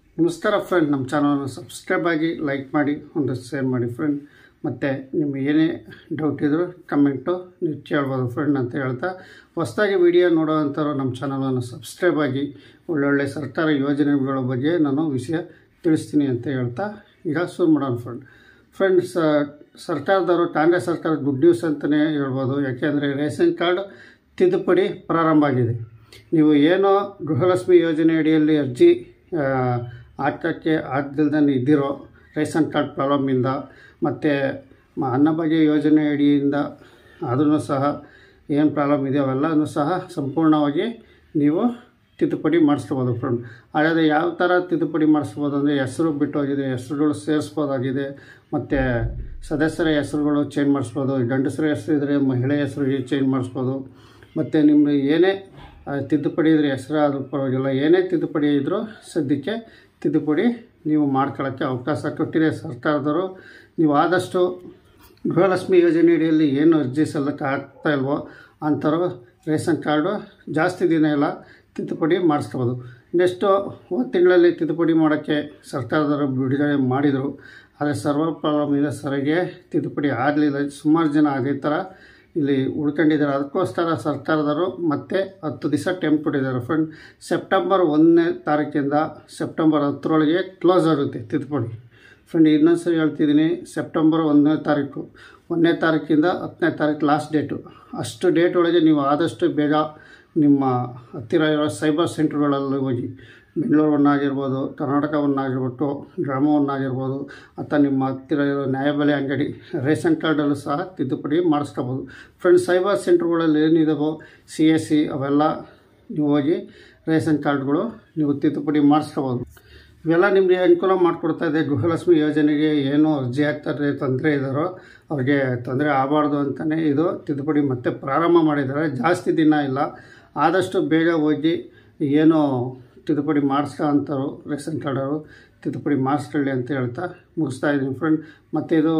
ನಮಸ್ಕಾರ ಫ್ರೆಂಡ್ ನಮ್ಮ ಚಾನಲ್ನ ಸಬ್ಸ್ಕ್ರೈಬ್ ಆಗಿ ಲೈಕ್ ಮಾಡಿ ಒಂದು ಶೇರ್ ಮಾಡಿ ಫ್ರೆಂಡ್ ಮತ್ತು ನಿಮಗೆ ಏನೇ ಡೌಟ್ ಇದ್ದರೂ ಕಮೆಂಟು ನೀವು ಕೇಳ್ಬೋದು ಫ್ರೆಂಡ್ ಅಂತ ಹೇಳ್ತಾ ಹೊಸದಾಗಿ ವಿಡಿಯೋ ನೋಡೋವಂಥವ್ರು ನಮ್ಮ ಚಾನಲನ್ನು ಸಬ್ಸ್ಕ್ರೈಬ್ ಆಗಿ ಒಳ್ಳೊಳ್ಳೆ ಸರ್ಕಾರ ಯೋಜನೆಗಳ ಬಗ್ಗೆ ನಾನು ವಿಷಯ ತಿಳಿಸ್ತೀನಿ ಅಂತ ಹೇಳ್ತಾ ಈಗ ಶುರು ಮಾಡೋಣ ಫ್ರೆಂಡ್ ಫ್ರೆಂಡ್ಸ್ ಸರ್ಕಾರದವರು ಕಾಂಗ್ರೆಸ್ ಸರ್ಕಾರ ಗುಡ್ ನ್ಯೂಸ್ ಅಂತಲೇ ಹೇಳ್ಬೋದು ಯಾಕೆಂದರೆ ರೇಷನ್ ಕಾರ್ಡ್ ತಿದ್ದುಪಡಿ ಪ್ರಾರಂಭ ಆಗಿದೆ ನೀವು ಏನೋ ಗೃಹಲಕ್ಷ್ಮಿ ಯೋಜನೆ ಅಡಿಯಲ್ಲಿ ಅರ್ಜಿ ಆ, ಹಾಕೋಕ್ಕೆ ಆಗ್ದಿಲ್ದೇ ಇದ್ದಿರೋ ರೇಷನ್ ಕಾರ್ಡ್ ಪ್ರಾಬ್ಲಮ್ಮಿಂದ ಮತ್ತು ಮ- ಅನ್ನಭಾಗ್ಯ ಯೋಜನೆ ಅಡಿಯಿಂದ ಅದನ್ನು ಸಹ ಏನು ಪ್ರಾಬ್ಲಮ್ ಇದೆಯೋ ಅವೆಲ್ಲನೂ ಸಹ ಸಂಪೂರ್ಣವಾಗಿ ನೀವು ತಿದ್ದುಪಡಿ ಮಾಡಿಸ್ಕೋಬೋದು ಫ್ರೆಂಡ್ ಹಾಗಾದರೆ ಯಾವ ಥರ ತಿದ್ದುಪಡಿ ಮಾಡಿಸ್ಬೋದು ಅಂದರೆ ಹೆಸರು ಬಿಟ್ಟು ಹೋಗಿದೆ ಹೆಸರುಗಳು ಸೇರಿಸ್ಬೋದಾಗಿದೆ ಮತ್ತು ಸದಸ್ಯರ ಹೆಸರುಗಳು ಚೇಂಜ್ ಮಾಡಿಸ್ಬೋದು ಗಂಡಸರ ಹೆಸರು ಇದ್ದರೆ ಮಹಿಳೆ ಹೆಸರು ಚೇಂಜ್ ಮಾಡಿಸ್ಬೋದು ಮತ್ತು ನಿಮ್ಮ ಏನೇ ಆ, ತಿದ್ದುಪಡಿ ಇದ್ರೆ ಹೆಸರು ಆದರೂ ಪರವಾಗಿಲ್ಲ ಏನೇ ತಿದ್ದುಪಡಿ ಇದ್ದರೂ ಸದ್ಯಕ್ಕೆ ತಿದ್ದುಪಡಿ ನೀವು ಮಾಡ್ಕೊಳ್ಳೋಕ್ಕೆ ಅವಕಾಶ ಕೊಟ್ಟಿದೆ ಸರ್ಕಾರದವರು ನೀವು ಆದಷ್ಟು ಗೃಹಲಕ್ಷ್ಮಿ ಯೋಜನೆ ಅಡಿಯಲ್ಲಿ ಏನು ಅರ್ಜಿ ಸಲ್ಲಕ್ಕೆ ಆಗ್ತಾ ಇಲ್ವೋ ಅಂಥವ್ರು ರೇಷನ್ ಕಾರ್ಡು ಜಾಸ್ತಿ ದಿನ ಇಲ್ಲ ತಿದ್ದುಪಡಿ ಮಾಡಿಸ್ಕೋಬೋದು ನೆಕ್ಸ್ಟು ಹೋದ ತಿಂಗಳಲ್ಲಿ ತಿದ್ದುಪಡಿ ಮಾಡೋಕ್ಕೆ ಸರ್ಕಾರದವರು ಬಿಡುಗಡೆ ಮಾಡಿದರು ಆದರೆ ಸರ್ವರ್ ಪ್ರಾಬ್ಲಮಿಂದ ಸರಿಗೆ ತಿದ್ದುಪಡಿ ಆಗಲಿಲ್ಲ ಸುಮಾರು ಜನ ಅದೇ ಥರ ಇಲ್ಲಿ ಉಳ್ಕೊಂಡಿದ್ದಾರೆ ಅದಕ್ಕೋಸ್ಕರ ಸರ್ಕಾರದವರು ಮತ್ತೆ ಹತ್ತು ದಿವಸ ಟೈಮ್ ಕೊಟ್ಟಿದ್ದಾರೆ ಫ್ರೆಂಡ್ ಸೆಪ್ಟೆಂಬರ್ ಒಂದನೇ ತಾರೀಕಿಂದ ಸೆಪ್ಟೆಂಬರ್ ಹತ್ತರೊಳಗೆ ಕ್ಲೋಸ್ ಆಗುತ್ತೆ ತಿದ್ದುಪಡಿ ಫ್ರೆಂಡ್ ಇನ್ನೊಂದು ಸರಿ ಹೇಳ್ತಿದ್ದೀನಿ ಸೆಪ್ಟೆಂಬರ್ ಒಂದನೇ ತಾರೀಕು ಒಂದನೇ ತಾರೀಕಿಂದ ಹತ್ತನೇ ತಾರೀಕು ಲಾಸ್ಟ್ ಡೇಟು ಅಷ್ಟು ಡೇಟ್ ಒಳಗೆ ನೀವು ಆದಷ್ಟು ಬೇಗ ನಿಮ್ಮ ಹತ್ತಿರ ಇರೋ ಸೈಬರ್ ಸೆಂಟ್ರ್ಗಳಲ್ಲಿ ಹೋಗಿ ಬೆಂಗಳೂರನ್ನಾಗಿರ್ಬೋದು ಕರ್ನಾಟಕವನ್ನಾಗಿರ್ಬಿಟ್ಟು ಗ್ರಾಮವನ್ನಾಗಿರ್ಬೋದು ಅಥವಾ ನಿಮ್ಮ ಹತ್ತಿರ ಇರೋ ನ್ಯಾಯಬೆಲೆ ಅಂಗಡಿ ರೇಷನ್ ಕಾರ್ಡಲ್ಲೂ ಸಹ ತಿದ್ದುಪಡಿ ಮಾಡಿಸ್ಕೋಬೋದು ಫ್ರೆಂಡ್ಸ್ ಸೈಬರ್ ಸೆಂಟ್ರ್ಗಳಲ್ಲಿ ಏನಿದಾವೋ ಸಿ ಎಸ್ ಸಿ ಅವೆಲ್ಲ ನೀವು ಹೋಗಿ ರೇಷನ್ ಕಾರ್ಡ್ಗಳು ನೀವು ತಿದ್ದುಪಡಿ ಮಾಡಿಸ್ಕೋಬೋದು ಇವೆಲ್ಲ ನಿಮಗೆ ಅನುಕೂಲ ಮಾಡಿಕೊಡ್ತಾ ಇದೆ ಗೃಹಲಕ್ಷ್ಮಿ ಯೋಜನೆಗೆ ಏನು ಅರ್ಜಿ ಹಾಕ್ತಾರೆ ತೊಂದರೆ ಇದ್ದಾರೋ ಅವ್ರಿಗೆ ತೊಂದರೆ ಆಗಬಾರ್ದು ಅಂತಲೇ ಇದು ತಿದ್ದುಪಡಿ ಮತ್ತೆ ಪ್ರಾರಂಭ ಮಾಡಿದ್ದಾರೆ ಜಾಸ್ತಿ ದಿನ ಇಲ್ಲ ಆದಷ್ಟು ಬೇಗ ಹೋಗಿ ಏನು ತಿದ್ದುಪಡಿ ಮಾಡಿಸ್ಕೊ ಅಂಥವ್ರು ರೇಷನ್ ಕಾರ್ಡವರು ತಿದ್ದುಪಡಿ ಮಾಡಿಸ್ಕೊಳ್ಳಿ ಅಂತ ಹೇಳ್ತಾ ಮುಗಿಸ್ತಾ ಇದ್ದೀನಿ ಫ್ರೆಂಡ್ ಮತ್ತು ಇದು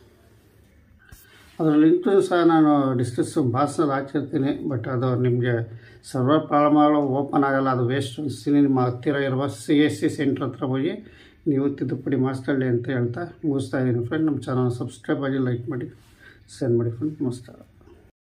ಅದರ ಲಿಂಕು ಸಹ ನಾನು ಡಿಸ್ಕ್ರಿಪ್ಷನ್ ಬಾಕ್ಸಲ್ಲಿ ಹಾಕಿರ್ತೀನಿ ಬಟ್ ಅದು ನಿಮಗೆ ಸರ್ವರ್ ಪ್ರಾಬ್ಲಮ್ಗಳು ಓಪನ್ ಆಗಲ್ಲ ಅದು ವೇಸ್ಟ್ ಅನಿಸ್ತೀನಿ ನಿಮ್ಮ ಹತ್ತಿರ ಇರುವ ಸಿ ಎಸ್ ಸಿ ಸೆಂಟ್ರ್ ಹತ್ರ ಹೋಗಿ ನೀವು ತಿದ್ದುಪಡಿ ಮಾಡಿಸ್ಕೊಳ್ಳಿ ಅಂತ ಹೇಳ್ತಾ ಮುಗಿಸ್ತಾ ಇದ್ದೀನಿ ಫ್ರೆಂಡ್ ನಮ್ಮ ಚಾನಲ್ ಸಬ್ಸ್ಕ್ರೈಬ್ ಆಗಿ ಲೈಕ್ ಮಾಡಿ ಶೇರ್ ಮಾಡಿ ಫ್ರೆಂಡ್ ನಮಸ್ಕಾರ